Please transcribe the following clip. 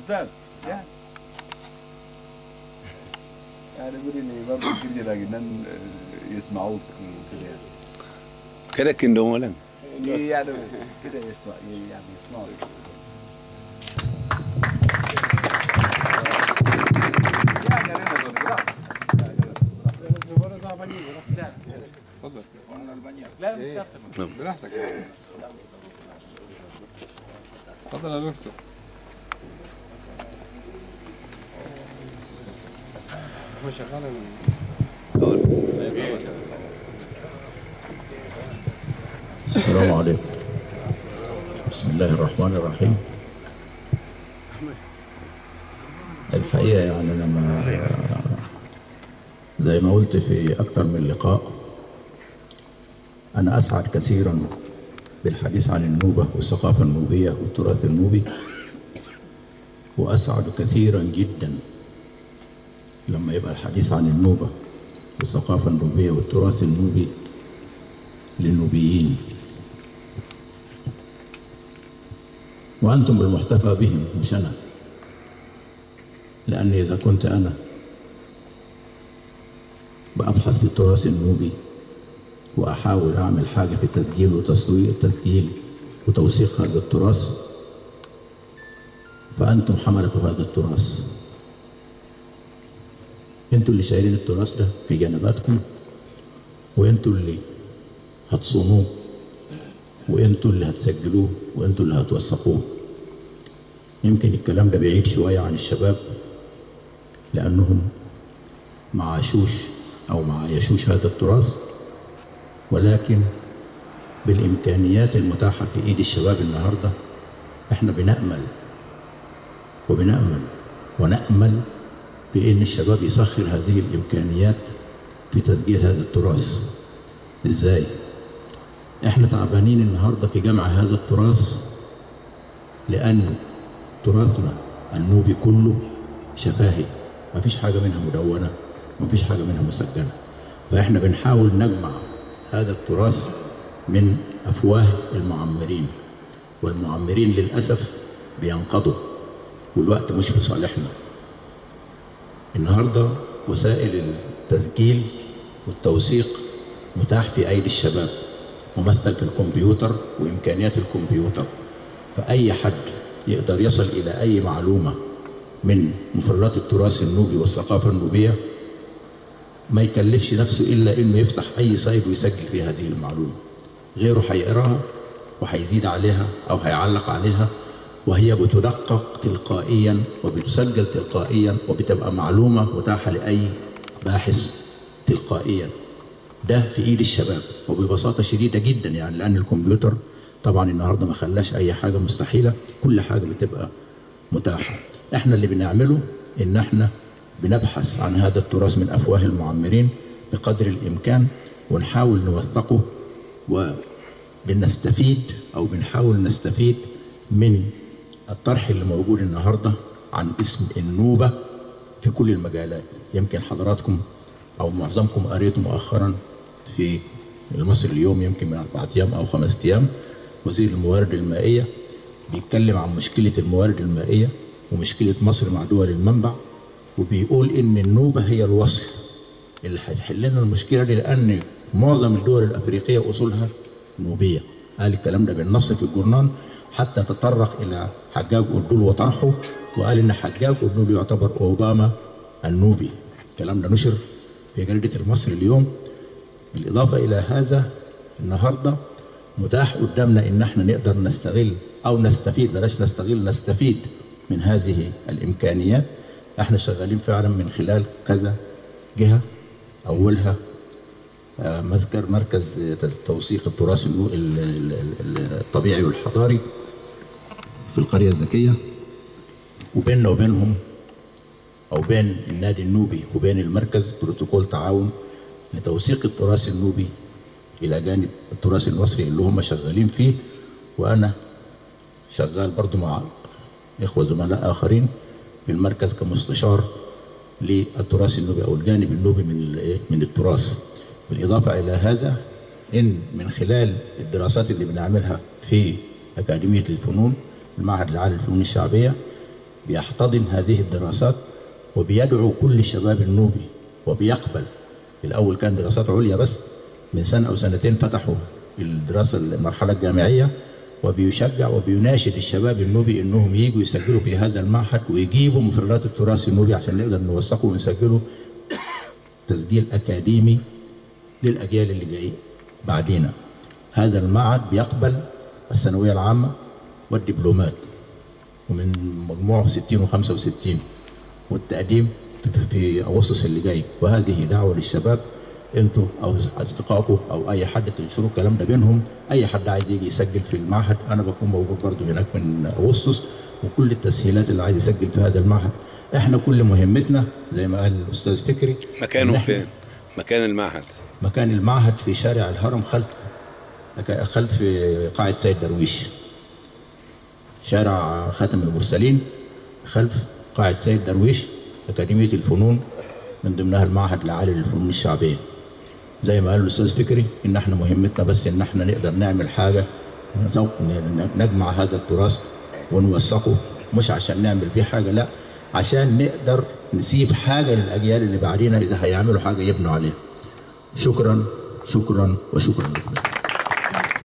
استاذ يعني يعني يقول لي برضه كده لكن يسمعوك كده يعني كده كندوم ولا يعني كده يسمع يعني يسمعوا يعني أنا أقول لك، لا. اتفضل لا مش شرط. براحتك اتفضل يا دكتور هو شغال السلام عليكم بسم الله الرحمن الرحيم الحقيقة يعني أنا ما زي ما قلت في أكثر من لقاء أنا أسعد كثيرا بالحديث عن النوبة والثقافة النوبية والتراث النوبي وأسعد كثيرا جدا لما يبقى الحديث عن النوبة والثقافة النوبية والتراث النوبي للنوبيين وأنتم المحتفى بهم مش أنا لأن إذا كنت أنا بأبحث في التراث النوبي وأحاول أعمل حاجة في تسجيل وتصوير تسجيل وتوثيق هذا التراث فأنتم حملة هذا التراث أنتوا اللي شايلين التراث ده في جنباتكم وأنتوا اللي هتصونوه وانتوا اللي هتسجلوه وانتوا اللي هتوثقوه يمكن الكلام ده بعيد شوية عن الشباب لأنهم ما عاشوش أو ما عايشوش هذا التراث ولكن بالإمكانيات المتاحة في إيد الشباب النهاردة إحنا بنأمل وبنأمل ونأمل في إن الشباب يسخر هذه الإمكانيات في تسجيل هذا التراث إزاي؟ احنا تعبانين النهارده في جمع هذا التراث لان تراثنا النوبي كله شفاهي ما فيش حاجه منها مدونه ما فيش حاجه منها مسجله فاحنا بنحاول نجمع هذا التراث من افواه المعمرين والمعمرين للاسف بينقضوا والوقت مش في صالحنا النهارده وسائل التسجيل والتوثيق متاح في ايدي الشباب ممثل في الكمبيوتر وامكانيات الكمبيوتر فاي حد يقدر يصل الى اي معلومه من مفردات التراث النوبي والثقافه النوبيه ما يكلفش نفسه الا انه يفتح اي سايت ويسجل فيه هذه المعلومه غيره هيقراها وهيزيد عليها او هيعلق عليها وهي بتدقق تلقائيا وبتسجل تلقائيا وبتبقى معلومه متاحه لاي باحث تلقائيا ده في ايد الشباب وببساطه شديده جدا يعني لان الكمبيوتر طبعا النهارده ما خلاش اي حاجه مستحيله كل حاجه بتبقى متاحه احنا اللي بنعمله ان احنا بنبحث عن هذا التراث من افواه المعمرين بقدر الامكان ونحاول نوثقه وبنستفيد او بنحاول نستفيد من الطرح اللي موجود النهارده عن اسم النوبه في كل المجالات يمكن حضراتكم او معظمكم قريته مؤخرا في المصري اليوم يمكن من اربعة ايام او خمسة ايام وزير الموارد المائيه بيتكلم عن مشكله الموارد المائيه ومشكله مصر مع دول المنبع وبيقول ان النوبه هي الوصل اللي هتحل لنا المشكله دي لان معظم الدول الافريقيه اصولها نوبيه قال الكلام ده بالنص في الجورنال حتى تطرق الى حجاج اردول وطرحه وقال ان حجاج اردول يعتبر اوباما النوبي الكلام ده نشر في جريدة المصري اليوم بالإضافة إلى هذا النهاردة متاح قدامنا إن احنا نقدر نستغل أو نستفيد بلاش نستغل نستفيد من هذه الإمكانيات احنا شغالين فعلا من خلال كذا جهة أولها آه، مذكر مركز توثيق التراث النو- ال- ال- ال- الطبيعي والحضاري في القرية الذكية وبيننا وبينهم أو بين النادي النوبي وبين المركز بروتوكول تعاون لتوثيق التراث النوبي إلى جانب التراث المصري اللي هم شغالين فيه وأنا شغال برضو مع إخوة زملاء آخرين في المركز كمستشار للتراث النوبي أو الجانب النوبي من الإيه؟ من التراث بالإضافة إلى هذا إن من خلال الدراسات اللي بنعملها في أكاديمية الفنون المعهد العالي للفنون الشعبية بيحتضن هذه الدراسات وبيدعو كل الشباب النوبي وبيقبل الأول كان دراسات عليا بس من سنة أو سنتين فتحوا الدراسة المرحلة الجامعية وبيشجع وبيناشد الشباب النوبي انهم يجوا يسجلوا في هذا المعهد ويجيبوا مفردات التراث النوبي عشان نقدر نوثقه ونسجله تسجيل اكاديمي للاجيال اللي جايه بعدينا هذا المعهد بيقبل الثانويه العامه والدبلومات ومن مجموعه 60 و65 والتقديم في, في, في اغسطس اللي جاي وهذه دعوه للشباب انتوا او اصدقائكم او اي حد تنشروا الكلام ده بينهم اي حد عايز يجي يسجل في المعهد انا بكون موجود برضو هناك من اغسطس وكل التسهيلات اللي عايز يسجل في هذا المعهد احنا كل مهمتنا زي ما قال الاستاذ فكري مكانه إن إحنا- فين؟ مكان المعهد مكان المعهد في شارع الهرم خلف خلف قاعة سيد درويش شارع خاتم المرسلين خلف قاعة سيد درويش أكاديمية الفنون من ضمنها المعهد العالي للفنون الشعبية زي ما قال الأستاذ فكري إن احنا مهمتنا بس إن احنا نقدر نعمل حاجة نزو- ن- نجمع هذا التراث ونوثقه مش عشان نعمل بيه حاجة لا عشان نقدر نسيب حاجة للأجيال اللي بعدين إذا هيعملوا حاجة يبنوا عليها شكرا شكرا وشكرا لكم